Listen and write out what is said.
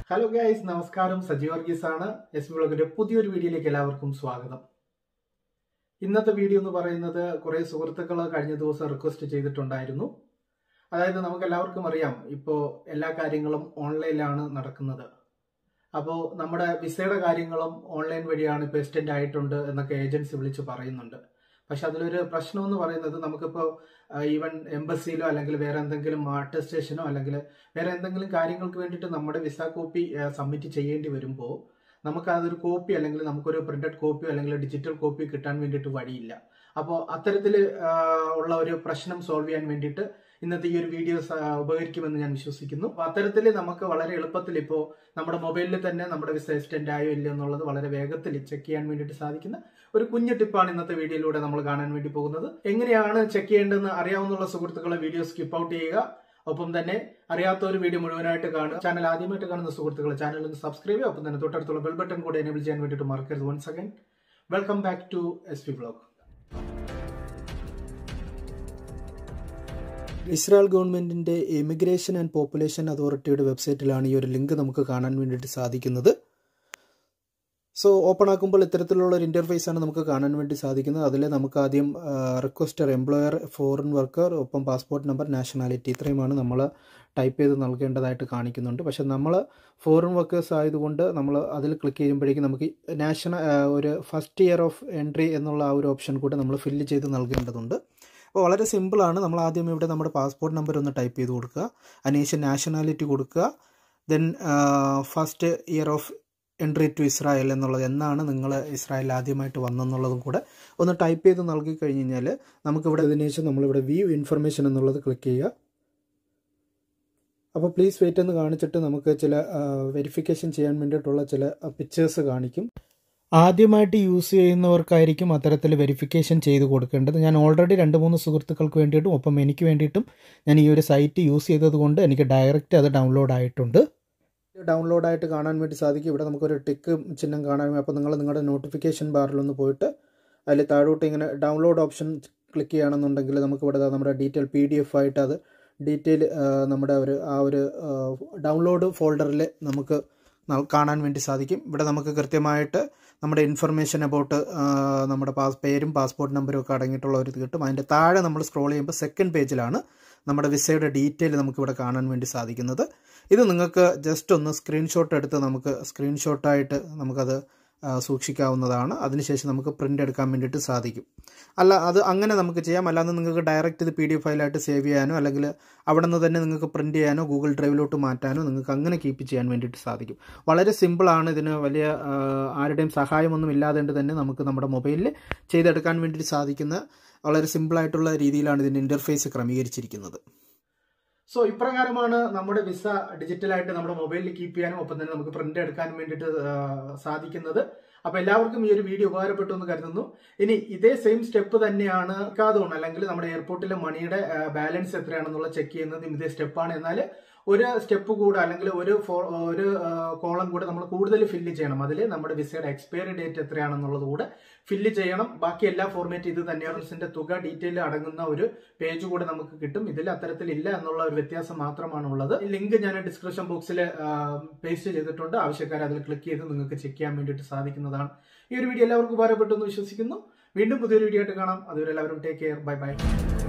hello guys നമസ്കാരം സജി വർഗീസ് ആണ് S ബ്ലോഗിന്റെ പുതിയൊരു വീഡിയോയിലേക്ക് എല്ലാവർക്കും സ്വാഗതം ഇന്നത്തെ വീഡിയോ എന്ന് പറയുന്നത് കുറെ സുഹൃത്തുക്കൾ കഴിഞ്ഞ ദിവസം റിക്വസ്റ്റ് ചെയ്തിട്ടുണ്ടായിരുന്നു അതായത് നമുക്ക് എല്ലാവർക്കും അറിയാം ഇപ്പോൾ എല്ലാ കാര്യങ്ങളും ഓൺലൈനിലാണ് നടക്കുന്നത് അപ്പോൾ നമ്മുടെ വിസയുടെ കാര്യങ്ങളും ഓൺലൈൻ വഴിയാണ് ഇപ്പോൾ എക്സ്റ്റെൻഡ് ആയിട്ടുണ്ട് എന്നൊക്കെ ഏജൻസി വിളിച്ച് പറയുന്നുണ്ട് പക്ഷെ അതിലൊരു പ്രശ്നം എന്ന് പറയുന്നത് നമുക്കിപ്പോൾ ഈവൻ എംബസിയിലോ അല്ലെങ്കിൽ വേറെ എന്തെങ്കിലും അറ്റസ്റ്റേഷനോ അല്ലെങ്കിൽ വേറെ എന്തെങ്കിലും കാര്യങ്ങൾക്ക് വേണ്ടിയിട്ട് നമ്മുടെ വിസ കോപ്പി സബ്മിറ്റ് ചെയ്യേണ്ടി വരുമ്പോൾ നമുക്ക് അതൊരു കോപ്പി അല്ലെങ്കിൽ നമുക്കൊരു പ്രിന്റഡ് കോപ്പിയോ അല്ലെങ്കിൽ ഡിജിറ്റൽ കോപ്പി കിട്ടാൻ വേണ്ടിയിട്ട് വഴിയില്ല അപ്പോൾ അത്തരത്തിൽ ഉള്ള ഒരു പ്രശ്നം സോൾവ് ചെയ്യാൻ വേണ്ടിയിട്ട് ഇന്നത്തെ ഈ ഒരു വീഡിയോ ഉപകരിക്കുമെന്ന് ഞാൻ വിശ്വസിക്കുന്നു അപ്പോൾ അത്തരത്തിൽ നമുക്ക് വളരെ എളുപ്പത്തിൽ ഇപ്പോൾ നമ്മുടെ മൊബൈലിൽ തന്നെ നമ്മുടെ വിസ എക്സ്റ്റെൻഡ് ആയോ ഇല്ലയോ എന്നുള്ളത് വളരെ വേഗത്തിൽ ചെക്ക് ചെയ്യാൻ വേണ്ടിയിട്ട് സാധിക്കുന്ന ഒരു കുഞ്ഞു ടിപ്പാണ് ഇന്നത്തെ വീഡിയോയിലൂടെ നമ്മൾ കാണാൻ വേണ്ടി പോകുന്നത് എങ്ങനെയാണ് ചെക്ക് ചെയ്യേണ്ടതെന്ന് അറിയാവുന്ന സുഹൃത്തുക്കളെ വീഡിയോ സ്കിപ്പ് ഔട്ട് ചെയ്യുക ഒപ്പം തന്നെ അറിയാത്ത ഒരു വീഡിയോ മുഴുവനായിട്ട് കാണുക ചാനൽ ആദ്യമായിട്ട് കാണുന്ന സുഹൃത്തുക്കളെ ചാനൽ ഒന്ന് സബ്സ്ക്രൈബ് ചെയ്യുക ഒപ്പം തന്നെ തൊട്ടടുത്തുള്ള ബെൽ ബട്ടൺ കൂടെ എനേബിൾ ചെയ്യാൻ വേണ്ടിയിട്ട് മറക്കരുത് once again welcome back to S P blog Israel ഗവൺമെൻറ്റിൻ്റെ ഇമിഗ്രേഷൻ ആൻഡ് പോപ്പുലേഷൻ അതോറിറ്റിയുടെ വെബ്സൈറ്റിലാണ് ഈ ഒരു ലിങ്ക് നമുക്ക് കാണാൻ വേണ്ടിയിട്ട് സാധിക്കുന്നത് സോ ഓപ്പൺ ആക്കുമ്പോൾ ഇത്തരത്തിലുള്ള ഒരു ഇൻ്റർഫേസ് ആണ് നമുക്ക് കാണാൻ വേണ്ടി സാധിക്കുന്നത് അതിൽ നമുക്ക് ആദ്യം റിക്വസ്റ്റർ എംപ്ലോയർ ഫോറിൻ വർക്കർ ഒപ്പം പാസ്പോർട്ട് നമ്പർ നാഷണാലിറ്റി ഇത്രയുമാണ് നമ്മൾ ടൈപ്പ് ചെയ്ത് നൽകേണ്ടതായിട്ട് കാണിക്കുന്നുണ്ട് പക്ഷേ നമ്മൾ ഫോറിൻ വർക്കേഴ്സ് ആയതുകൊണ്ട് നമ്മൾ അതിൽ ക്ലിക്ക് ചെയ്യുമ്പോഴേക്കും നമുക്ക് നാഷണൽ ഒരു ഫസ്റ്റ് ഇയർ ഓഫ് എൻട്രി എന്നുള്ള ആ ഒരു ഓപ്ഷൻ കൂടെ നമ്മൾ ഫില്ല് ചെയ്ത് നൽകേണ്ടതുണ്ട് അപ്പോൾ വളരെ സിമ്പിളാണ് നമ്മൾ ആദ്യം ഇവിടെ നമ്മുടെ പാസ്പോർട്ട് നമ്പർ ഒന്ന് ടൈപ്പ് ചെയ്ത് കൊടുക്കുക അതിനുശേഷം നാഷണാലിറ്റി കൊടുക്കുക then first year of entry to Israel എന്നുള്ളത് എന്നാണ് നിങ്ങൾ ഇസ്രായേൽ ആദ്യമായിട്ട് വന്നെന്നുള്ളതും കൂടെ ഒന്ന് ടൈപ്പ് ചെയ്ത് നൽകി കഴിഞ്ഞ് കഴിഞ്ഞാൽ നമുക്കിവിടെ അതിനുശേഷം നമ്മളിവിടെ വ്യൂ ഇൻഫർമേഷൻ എന്നുള്ളത് ക്ലിക്ക് ചെയ്യുക അപ്പോൾ പ്ലീസ് വെയിറ്റ് എന്ന് കാണിച്ചിട്ട് നമുക്ക് ചില വെരിഫിക്കേഷൻ ചെയ്യാൻ വേണ്ടിയിട്ടുള്ള ചില പിക്ചേഴ്സ് കാണിക്കും ആദ്യമായിട്ട് യൂസ് ചെയ്യുന്നവർക്കായിരിക്കും അത്തരത്തിൽ വെരിഫിക്കേഷൻ ചെയ്ത് കൊടുക്കേണ്ടത് ഞാൻ ഓൾറെഡി രണ്ട് മൂന്ന് സുഹൃത്തുക്കൾക്ക് വേണ്ടിയിട്ടും ഒപ്പം എനിക്ക് വേണ്ടിയിട്ടും ഞാൻ ഈ ഒരു സൈറ്റ് യൂസ് ചെയ്തത് കൊണ്ട് എനിക്ക് ഡയറക്റ്റ് അത് ഡൗൺലോഡ് ആയിട്ടുണ്ട് ഡൗൺലോഡ് ആയിട്ട് കാണാൻ വേണ്ടി സാധിക്കും ഇവിടെ നമുക്കൊരു ടിക്ക് ചിഹ്നം കാണാൻ അപ്പോൾ നിങ്ങൾ നിങ്ങളുടെ നോട്ടിഫിക്കേഷൻ ബാറിലൊന്ന് പോയിട്ട് അതിൽ താഴോട്ട് ഇങ്ങനെ ഡൗൺലോഡ് ഓപ്ഷൻ ക്ലിക്ക് ചെയ്യുകയാണെന്നുണ്ടെങ്കിൽ നമുക്ക് ഇവിടെ നമ്മുടെ ഡീറ്റെയിൽ പി ഡി എഫ് ആയിട്ട് അത് ഡീറ്റെയിൽ നമ്മുടെ ഒരു ആ ഒരു ഡൗൺലോഡ് ഫോൾഡറിൽ നമുക്ക് കാണാൻ വേണ്ടി സാധിക്കും ഇവിടെ നമുക്ക് കൃത്യമായിട്ട് നമ്മുടെ ഇൻഫർമേഷൻ അബൌട്ട് നമ്മുടെ പാസ് പേരും പാസ്പോർട്ട് നമ്പറും ഒക്കെ അടങ്ങിയിട്ടുള്ള ഒരു ഇത് കിട്ടും അതിൻ്റെ താഴെ നമ്മൾ സ്ക്രോൾ ചെയ്യുമ്പോൾ സെക്കൻഡ് പേജിലാണ് നമ്മുടെ വിസയുടെ ഡീറ്റെയിൽ നമുക്കിവിടെ കാണാൻ വേണ്ടി സാധിക്കുന്നത് ഇത് നിങ്ങൾക്ക് ജസ്റ്റ് ഒന്ന് സ്ക്രീൻഷോട്ട് എടുത്ത് നമുക്ക് സ്ക്രീൻഷോട്ടായിട്ട് നമുക്കത് സൂക്ഷിക്കാവുന്നതാണ് അതിനുശേഷം നമുക്ക് പ്രിൻ്റ് എടുക്കാൻ വേണ്ടിയിട്ട് സാധിക്കും അല്ല അത് അങ്ങനെ നമുക്ക് ചെയ്യാം അല്ലാതെ നിങ്ങൾക്ക് ഡയറക്റ്റ് ഇത് പി ഡി എഫ് ഫയലായിട്ട് സേവ് ചെയ്യാനോ അല്ലെങ്കിൽ അവിടെ നിന്ന് തന്നെ നിങ്ങൾക്ക് പ്രിൻ്റ് ചെയ്യാനോ ഗൂഗിൾ ഡ്രൈവിലോട്ട് മാറ്റാനോ നിങ്ങൾക്ക് അങ്ങനെ കീപ്പ് ചെയ്യാൻ വേണ്ടിയിട്ട് സാധിക്കും വളരെ സിമ്പിളാണ് ഇതിന് വലിയ ആരുടെയും സഹായമൊന്നും ഇല്ലാതെ തന്നെ നമുക്ക് നമ്മുടെ മൊബൈലിൽ ചെയ്തെടുക്കാൻ വേണ്ടിയിട്ട് സാധിക്കുന്ന വളരെ സിമ്പിളായിട്ടുള്ള രീതിയിലാണ് ഇതിൻ്റെ ഇൻ്റർഫേസ് ക്രമീകരിച്ചിരിക്കുന്നത് സോ ഇപ്രകാരമാണ് നമ്മുടെ വിസ ഡിജിറ്റലായിട്ട് നമ്മുടെ മൊബൈലിൽ കീപ്പ് ചെയ്യാനും ഒപ്പം തന്നെ നമുക്ക് പ്രിന്റ് എടുക്കാനും വേണ്ടിയിട്ട് സാധിക്കുന്നത് അപ്പൊ എല്ലാവർക്കും ഈ ഒരു വീഡിയോ ഉപകാരപ്പെട്ടു എന്ന് കരുതുന്നു ഇനി ഇതേ സെയിം സ്റ്റെപ്പ് തന്നെയാണ് കാതുകൊണ്ട് അല്ലെങ്കിൽ നമ്മുടെ എയർപോർട്ടിലെ മണിയുടെ ബാലൻസ് എത്രയാണെന്നുള്ള ചെക്ക് ചെയ്യുന്നതും ഇതേ സ്റ്റെപ്പാണ് എന്നാൽ ഒരു സ്റ്റെപ്പ് കൂടെ അല്ലെങ്കിൽ ഒരു ഒരു കോളം കൂടെ നമ്മൾ കൂടുതൽ ഫില്ല് ചെയ്യണം അതിൽ നമ്മുടെ വിസയുടെ എക്സ്പയറി ഡേറ്റ് എത്രയാണെന്നുള്ളത് കൂടെ ഫില്ല് ചെയ്യണം ബാക്കി എല്ലാ ഫോർമാറ്റ് ഇത് തന്നെയാണ് ഇതിന്റെ തുക ഡീറ്റെയിൽ അടങ്ങുന്ന ഒരു പേജ് കൂടെ നമുക്ക് കിട്ടും ഇതിൽ അത്തരത്തിൽ ഇല്ല എന്നുള്ള ഒരു വ്യത്യാസം മാത്രമാണ് ഉള്ളത് ലിങ്ക് ഞാൻ ഡിസ്ക്രിപ്ഷൻ ബോക്സിൽ പേസ്റ്റ് ചെയ്തിട്ടുണ്ട് ആവശ്യക്കാർ അതിൽ ക്ലിക്ക് ചെയ്ത് നിങ്ങൾക്ക് ചെക്ക് ചെയ്യാൻ വേണ്ടിയിട്ട് സാധിക്കുന്നതാണ് ഈ ഒരു വീഡിയോ എല്ലാവർക്കും ഉപകാരപ്പെട്ടു എന്ന് വിശ്വസിക്കുന്നു വീണ്ടും പുതിയൊരു വീഡിയോ ആയിട്ട് കാണാം അതുവരെ എല്ലാവരും ടേക്ക് കെയർ ബൈ ബൈ